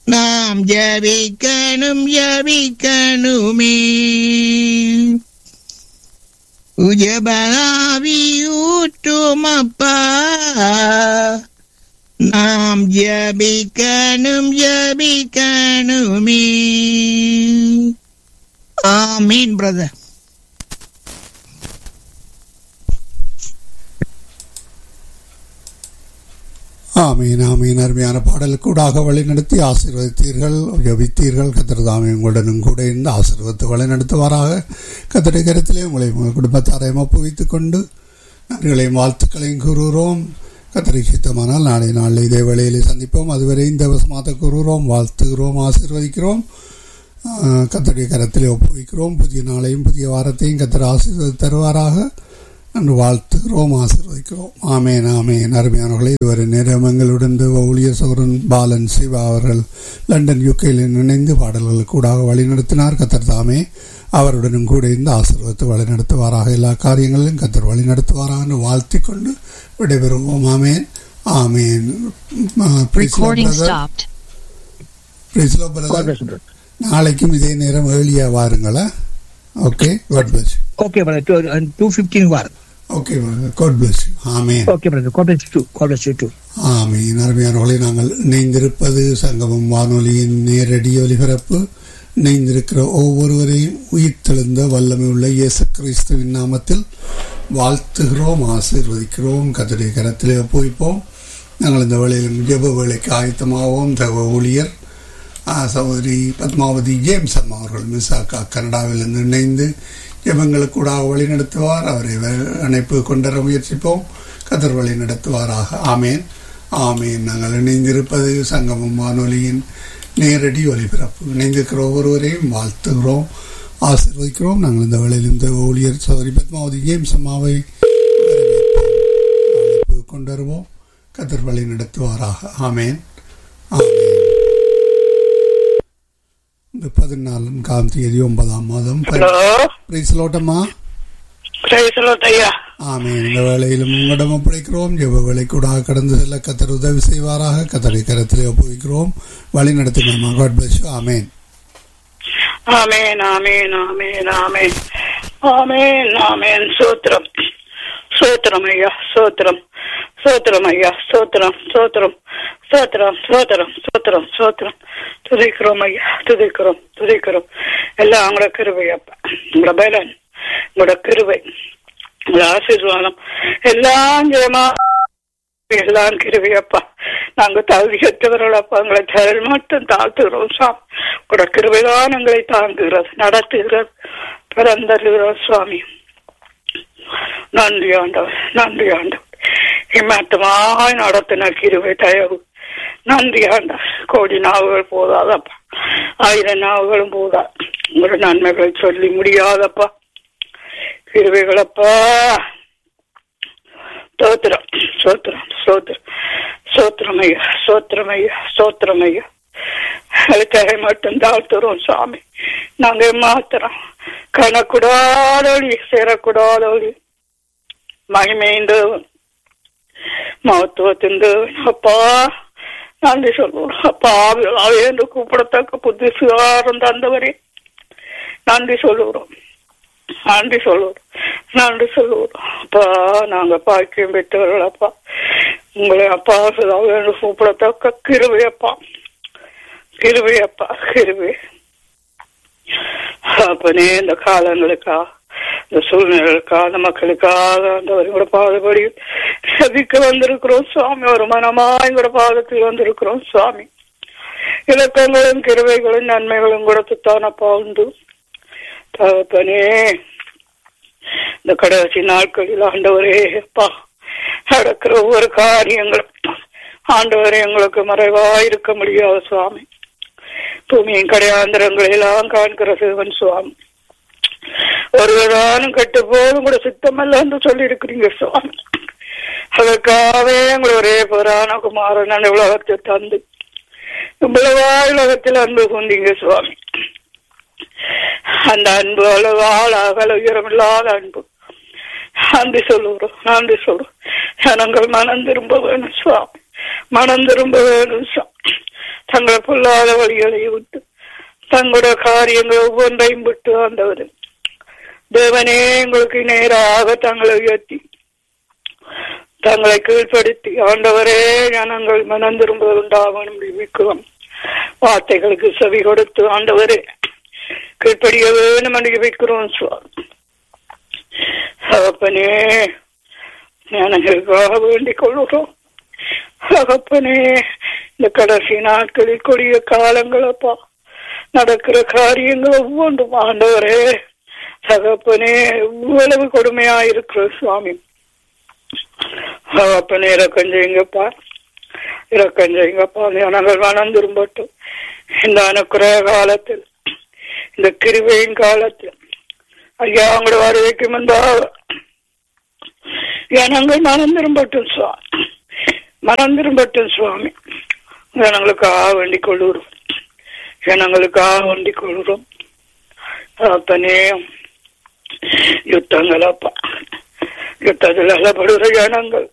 நாம் ஜபிக்கணும் ஜபிக்கணுமே உஜபலாவி ஊற்றும் அப்பா நாம் ஜபிக்கணும் ஜபிக்கணுமே ஆமீன் பிரதர் ஆமீன் ஆமீன் அருமையான பாடலுக்கூடாக வழிநடத்தி ஆசீர்வதித்தீர்கள் ஜபித்தீர்கள் கத்திரதாமே உங்களுடனும் கூட இருந்து ஆசீர்வத்து வழிநடத்துவாராக கத்திரை கருத்திலே உங்களை உங்கள் குடும்பத்தாரையும் ஒப்புவித்துக் கொண்டு நன்றிகளையும் வாழ்த்துக்களையும் கூறுகிறோம் கத்திரை சித்தமானால் நாளை நாளில் இதே வேளையிலே சந்திப்போம் அதுவரை இந்த வசமாத்த கூறுகிறோம் வாழ்த்துகிறோம் ஆசீர்வதிக்கிறோம் கத்தருடைய கரத்திலே ஒப்புவிக்கிறோம் புதிய நாளையும் புதிய வாரத்தையும் கத்தர் ஆசீர்வதி தருவாராக என்று வாழ்த்துகிறோம் ஆசீர்வதிக்கிறோம் ஆமேன் ஆமேன் அருமையானவர்களே இதுவரை நேரம் எங்களுடன் ஊழியர் சௌரன் பாலன் சிவா அவர்கள் லண்டன் யுக்கையில் இணைந்து பாடல்களுக்கு கூடாக வழிநடத்தினார் கத்தர் தாமே அவருடனும் கூட இருந்து ஆசீர்வத்து வழிநடத்துவாராக எல்லா காரியங்களிலும் கத்தர் வழிநடத்துவாராக என்று வாழ்த்திக் கொண்டு விடைபெறுவோம் ஆமேன் ஆமேன் Recording stopped. நாளைக்கும் இதே நேரம் ஏழியா வாருங்களா okay God bless okay brother two fifteen வாரம் okay God bless amen okay brother God bless too God bless too ஆமீன் அருமையானவர்களை நாங்கள் இணைந்திருப்பது சங்கமம் வானொலியின் நேரடி ஒலிபரப்பு இணைந்திருக்கிற ஒவ்வொருவரையும் உயிர்த்தெழுந்த வல்லமை உள்ள இயேசு கிறிஸ்துவின் நாமத்தில் வாழ்த்துகிறோம் ஆசீர்வதிக்கிறோம் கத்தடைய கரத்திலே ஒப்புவிப்போம் நாங்கள் இந்த வேளையில் ஜெப வேலைக்கு ஆயத்தமாகவும் தகவ ஊழியர் சகோதரி பத்மாவதி ஜேம்ஸ் அம்மா அவர்கள் மிசாக்கா கனடாவிலிருந்து இணைந்து ஜெபங்களுக்கு கூட வழி நடத்துவார் அவரை அணைப்பு கொண்டர முயற்சிப்போம் கதர் வழி நடத்துவாராக ஆமேன் ஆமேன் நாங்கள் இணைந்திருப்பது சங்கமம் வானொலியின் நேரடி ஒலிபரப்பு இணைந்திருக்கிற ஒவ்வொருவரையும் வாழ்த்துகிறோம் ஆசீர்வதிக்கிறோம் நாங்கள் இந்த வேளையில் இந்த ஊழியர் சகோதரி பத்மாவதி ஜேம்ஸ் அம்மாவை அழைப்பு கொண்டு கதர் வழி நடத்துவாராக ஆமேன் ஆமேன் இந்த பதினான்காம் தேதி ஒன்பதாம் மாதம் பிரைஸ்லோட்டம்மா ஆமே இந்த வேளையிலும் உங்களிடம் ஒப்படைக்கிறோம் ஜெப வேலை கூட கடந்து செல்ல கத்தர் உதவி செய்வாராக கத்தரை கரத்திலே ஒப்புவிக்கிறோம் வழி நடத்துங்கம்மா காட் பிளஸ் ஆமேன் ஆமேன் ஆமேன் ஆமேன் ஆமேன் ஆமேன் ஆமேன் சோத்திரம் சோத்திரம் ஐயா சோத்திரம் சோத்திரம் ஐயா சோத்திரம் சோத்திரம் சோத்திரம் சோத்திரம் சோத்திரம் சோத்திரம் துதிக்கிறோம் ஐயா துதிக்கிறோம் துதிக்கிறோம் எல்லாம் உங்களோட கிருபை அப்பா உங்களோட பலன் உங்களோட கிருபை உங்களோட ஆசீர்வாதம் எல்லாம் ஜெயமா எல்லாம் கிருவியப்பா நாங்க தகுதியற்றவர்கள் அப்பா எங்களை தரல் மட்டும் தாழ்த்துகிறோம் சாமி உங்களோட கிருபைதான் எங்களை தாங்குகிறது நடத்துகிறது பிறந்தருகிறோம் சுவாமி நன்றி ஆண்டவர் நன்றி ஆண்டவர் இம்மட்டமாய் நடத்தின கிருவை தயவு நன்றி ஆண்டவர் கோடி நாவுகள் போதாதப்பா ஆயிரம் நாவுகளும் போதா உங்களோட நன்மைகளை சொல்லி முடியாதப்பா கிருவைகளப்பா ஸ்தோத்திரம் ஸ்தோத்திரம் ஸ்தோத்திரம் சோத்திரமையா சோத்திரமையா சோத்திரமையா அதுக்காக மட்டும் தாழ்த்துறோம் சாமி நாங்க மாத்திரம் கணக்கூடாதொழி சேரக்கூடாதொழி மகிமைந்தவன் மகத்துவத்தின் அப்பா நன்றி சொல்லுவோம் அப்பா என்று கூப்பிடத்தக்க புத்திசுகாரம் தந்தவரே நன்றி சொல்லுகிறோம் நன்றி சொல்லுவோம் நன்றி சொல்லுவோம் அப்பா நாங்க பாக்கியம் பெற்றவர்கள் அப்பா உங்களை அப்பா என்று கூப்பிடத்தக்க கிருவையப்பா கிருவையப்பா கிருவை அப்பனே இந்த காலங்களுக்கா இந்த சூழ்நிலைகளுக்காக அந்த மக்களுக்காக அந்த கூட பாதபடி சதிக்க வந்திருக்கிறோம் சுவாமி ஒரு மனமா எங்களோட பாதத்தில் வந்திருக்கிறோம் சுவாமி இலக்கங்களும் கிருவைகளும் நன்மைகளும் கொடுத்துத்தானப்பா உண்டு தகப்பனே இந்த கடைசி நாட்களில் ஆண்டவரே அப்பா நடக்கிற ஒவ்வொரு காரியங்களும் ஆண்டவரே எங்களுக்கு மறைவா இருக்க முடியாது சுவாமி பூமியின் கடையாந்திரங்களை எல்லாம் காண்கிற சிவன் சுவாமி ஒருவரானும் கட்டு போதும் கூட சித்தமல்ல என்று சொல்லி இருக்கிறீங்க சுவாமி அதற்காகவே எங்களை ஒரே புராண குமாரன் அந்த உலகத்தை தந்து இவ்வளவா உலகத்தில் அன்பு கொண்டீங்க சுவாமி அந்த அன்பு அளவு ஆளாகல உயரமில்லாத அன்பு நன்றி சொல்லுகிறோம் நன்றி சொல்றோம் ஜனங்கள் மனம் திரும்ப வேணும் சுவாமி மனம் திரும்ப வேணும் சுவாமி தங்கள் பொல்லாத வழிகளை விட்டு தங்களுடைய காரியங்கள் ஒவ்வொன்றையும் விட்டு ஆண்டவர் தேவனே எங்களுக்கு நேராக தங்களை உயர்த்தி தங்களை கீழ்ப்படுத்தி ஆண்டவரே ஜனங்கள் மனம் திரும்புதல் உண்டாகணும் விக்கிறோம் வார்த்தைகளுக்கு செவி கொடுத்து ஆண்டவரே கீழ்ப்படிய வேணும் என்று வைக்கிறோம் சுவாமி தகப்பனே ஞானங்களுக்காக வேண்டிக் கொள்கிறோம் தகப்பனே இந்த கடைசி நாட்களில் கொடிய காலங்களப்பா நடக்கிற காரியங்கள் ஒவ்வொன்றும் ஆண்டவரே தகப்பனே இவ்வளவு கொடுமையா இருக்கிற சுவாமி தகப்பனே இறக்கம் செய்யுங்கப்பா இறக்கம் செய்யுங்கப்பா ஞானங்கள் மனம் திரும்பட்டும் இந்த அனுக்கிற காலத்தில் இந்த கிருவையின் காலத்தில் ஐயா உங்களோட வருகைக்கு முன்பாக ஜனங்கள் மனம் திரும்பட்டும் சுவாமி மனம் திரும்பட்டும் சுவாமி ஜனங்களுக்காக வேண்டிக் கொள்ளுறோம் ஜனங்களுக்காக வேண்டிக் கொள்கிறோம் அப்பனே யுத்தங்கள் அப்பா யுத்தத்தில் அலப்படுகிற ஜனங்கள்